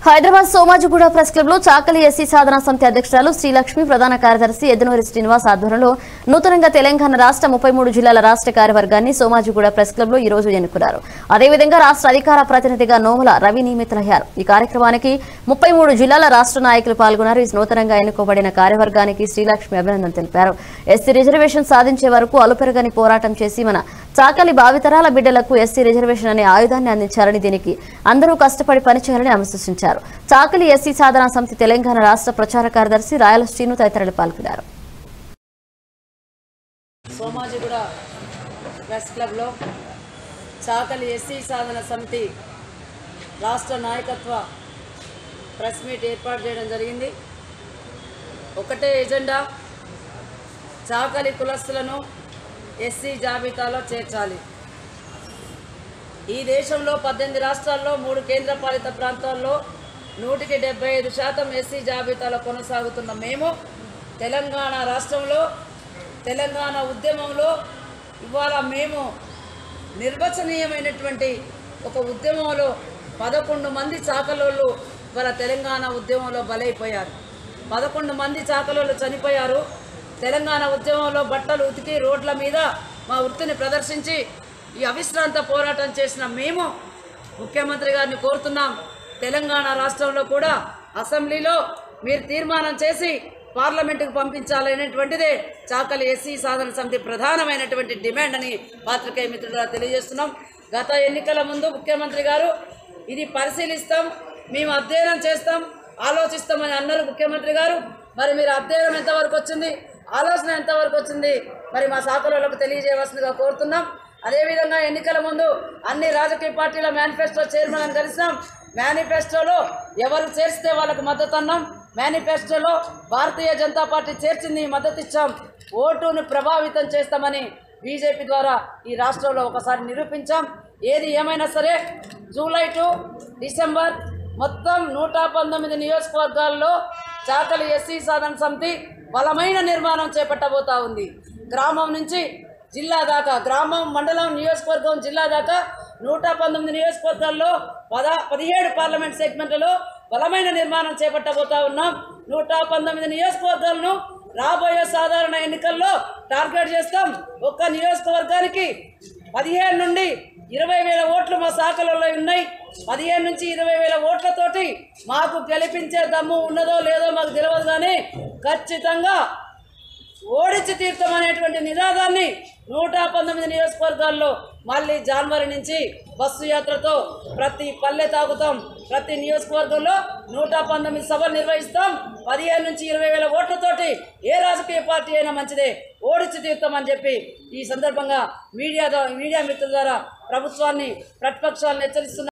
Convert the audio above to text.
Hyderabad Somajiguda press club లో చాకలి SC సాధన సమితి అధ్యక్షురాలు శ్రీలక్ష్మి ప్రధాన కార్యదర్శి ఎద్దనూరి శ్రీనివాస్ ఆధ్వర్యంలో నూతనంగా తెలంగాణ రాష్ట్ర ముప్పై మూడు జిల్లాల రాష్ట్ర కార్యవర్గాన్ని సోమాజిగూడ ప్రెస్ క్లబ్ లో ఈ రోజు ఎన్నుకున్నారు అదేవిధంగా రాష్ట్ర అధికార ప్రతినిధిగా నోముల రవి నియమితులయ్యారు ఈ కార్యక్రమానికి ముప్పై మూడు జిల్లాల రాష్ట్ర నాయకులు పాల్గొన్నారు ఈ నూతనంగా ఎన్నుకోబడిన కార్యవర్గానికి శ్రీలక్ష్మి అభినందన తెలిపారు ఎస్సీ రిజర్వేషన్ సాధించే వరకు అలుపెరగని పోరాటం చేసి మన చాకలి భావితరాల బిడ్డలకు ఎస్సీ రిజర్వేషన్ అనే ఆయుధాన్ని అందించారని దీనికి అందరూ కష్టపడి పనిచేయాలని ఆమె సూచించారు చాకలి ఎస్సీ సాధన సమితి తెలంగాణ రాష్ట్ర ప్రచార కార్యదర్శి రాయల శ్రీను తదితరులు పాల్గొన్నారు సోమాజిగూడ ప్రెస్ క్లబ్లో చాకలి ఎస్సీ సాధన సమితి రాష్ట్ర నాయకత్వ ప్రెస్ మీట్ ఏర్పాటు చేయడం జరిగింది ఒకటే ఎజెండా చాకలి కులస్తులను ఎస్సీ జాబితాలో చేర్చాలి ఈ దేశంలో పద్దెనిమిది రాష్ట్రాల్లో మూడు కేంద్రపాలిత ప్రాంతాల్లో నూటికి డెబ్బై ఐదు శాతం ఎస్సీ జాబితాలో కొనసాగుతున్న మేము తెలంగాణ రాష్ట్రంలో తెలంగాణ ఉద్యమంలో ఇవాళ మేము నిర్వచనీయమైనటువంటి ఒక ఉద్యమంలో పదకొండు మంది చాకలోళ్ళు ఇవాళ తెలంగాణ ఉద్యమంలో బలైపోయారు పదకొండు మంది చాకలోళ్ళు చనిపోయారు తెలంగాణ ఉద్యమంలో బట్టలు ఉతికి రోడ్ల మీద మా వృత్తిని ప్రదర్శించి ఈ అవిశ్రాంత పోరాటం చేసిన మేము ముఖ్యమంత్రి గారిని కోరుతున్నాం తెలంగాణ రాష్ట్రంలో కూడా అసెంబ్లీలో మీరు తీర్మానం చేసి పార్లమెంటుకు పంపించాలనేటువంటిదే చాకలి ఎస్సీ సాధన సమితి ప్రధానమైనటువంటి డిమాండ్ అని పాత్రికేయ మిత్రులుగా తెలియజేస్తున్నాం గత ఎన్నికల ముందు ముఖ్యమంత్రి గారు ఇది పరిశీలిస్తాం మేము అధ్యయనం చేస్తాం ఆలోచిస్తామని అన్నారు ముఖ్యమంత్రి గారు మరి మీరు అధ్యయనం ఎంతవరకు వచ్చింది ఆలోచన ఎంతవరకు వచ్చింది మరి మా శాఖలకు తెలియజేయవలసిందిగా కోరుతున్నాం అదేవిధంగా ఎన్నికల ముందు అన్ని రాజకీయ పార్టీల మేనిఫెస్టో చైర్మన్ కలిసినాం మేనిఫెస్టోలో ఎవరు చేరిస్తే వాళ్ళకు మద్దతు అన్నాం మేనిఫెస్టోలో భారతీయ జనతా పార్టీ చేర్చింది మద్దతు ఇచ్చాం ఓటును ప్రభావితం చేస్తామని బీజేపీ ద్వారా ఈ రాష్ట్రంలో ఒకసారి నిరూపించాం ఏది ఏమైనా సరే జూలై టు డిసెంబర్ మొత్తం నూట పంతొమ్మిది నియోజకవర్గాల్లో చాకలి ఎస్సీ సాధన సమితి బలమైన నిర్మాణం చేపట్టబోతా ఉంది గ్రామం నుంచి జిల్లా దాకా గ్రామం మండలం నియోజకవర్గం జిల్లా దాకా నూట పంతొమ్మిది నియోజకవర్గాల్లో పద పదిహేడు పార్లమెంట్ సెగ్మెంట్లలో బలమైన నిర్మాణం చేపట్టబోతా ఉన్నాం నూట పంతొమ్మిది నియోజకవర్గాలను రాబోయే సాధారణ ఎన్నికల్లో టార్గెట్ చేస్తాం ఒక్క నియోజకవర్గానికి పదిహేను నుండి ఇరవై వేల ఓట్లు మా శాఖలలో ఉన్నాయి పదిహేను నుంచి ఇరవై వేల ఓట్లతోటి మాకు గెలిపించే దమ్ము ఉన్నదో లేదో మాకు తెలియదు కానీ ఖచ్చితంగా ఓడించి తీర్థం అనేటువంటి నినాదాన్ని నూట పంతొమ్మిది నియోజకవర్గాల్లో మళ్ళీ జనవరి నుంచి బస్సు యాత్రతో ప్రతి పల్లె తాగుతాం ప్రతి నియోజకవర్గంలో నూట పంతొమ్మిది సభలు నిర్వహిస్తాం పదిహేను నుంచి ఇరవై వేల ఓట్లతోటి ఏ రాజకీయ పార్టీ అయినా మంచిదే ఓడించి తీర్థం అని చెప్పి ఈ సందర్భంగా మీడియా ద్వారా మీడియా మిత్రుల ద్వారా ప్రభుత్వాన్ని ప్రతిపక్షాలను హెచ్చరిస్తున్నారు